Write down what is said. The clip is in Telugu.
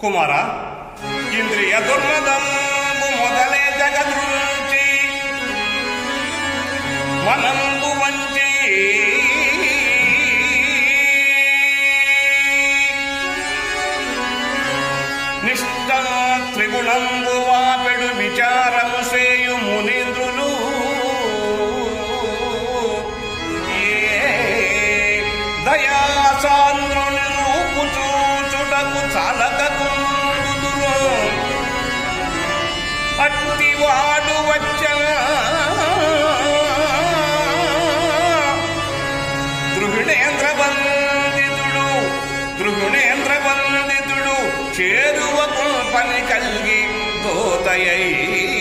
కుమార ఇంద్రియ దుర్మదంబు మొదలే జగదృంచి మనంబు వంచి నిష్ట త్రిగుణంబు వాపెడు విచారము సేయు మునీంద్రులు ఏ దయాసాంద్రుని రూపు చూచుటకు చాలకుందురు అట్టివాడు వచ్చా ద్రుగుణేంద్ర బంధితుడు ద్రుగుణేంద్ర బంధితుడు చేరువకు పని కలిగి దోతయ్యి